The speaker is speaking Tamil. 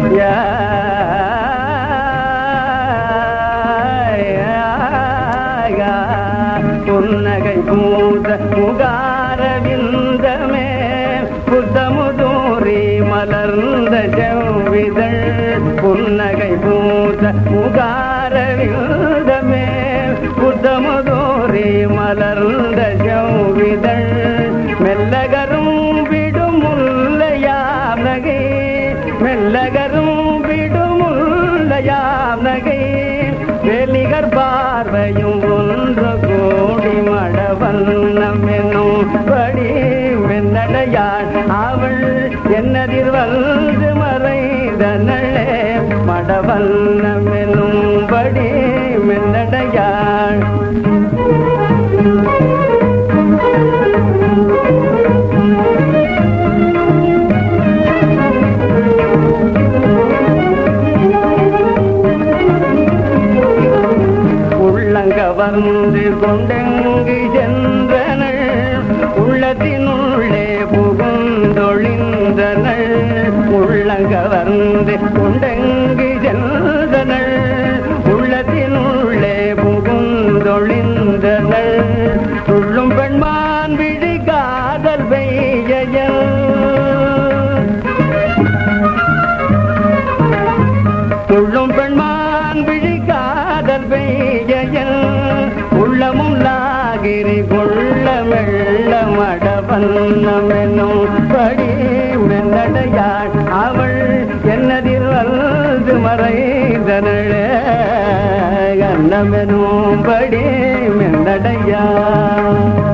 புன்னகை பூத முகாரவிந்தமே புத்தமுதூரி மலர்ந்த செவ்விதழ் புன்னகை பூத முகாரவிந்தமே புத்தமுதூரி மலர்ந்த செவ்விதழ் மெல்லகரும் விடும் முல்லையாம் நகை மெல்லகரும் விடும் முல்லையாம் நகை வெளிகர் பார்வையும் ஒன்று கோடி மடவண்ணம் என்னும் படி வெண்ணடையாள் அவள் என்னதிர் வந்து மறைதனளே மடவண்ணம் என்னும் படி மென்னடையாள் உள்ளங்க வந்து கொண்டெங்கு சென்றனள் உள்ளத்தினுள்ளே புகுந்தொழிந்தனள் உள்ளங்க வந்து கொண்டெங்கு சென்றனள் உள்ளத்தினுள்ளே புகுந்தொழிந்தனள் துள்ளும் பெண்மான் விழி காதல் பெய்யல் துள்ளும் பெண்மான் விழி காதல் பெய்யல் உள்ளமும் லாகிரி கொள்ள மெல்ல மடவண்ணம் என்னும் படி மென்னடையாள் அவள் என்னதில் வந்து மறைந்தனளே கண்ணமெனும் படி மென்னடையாள்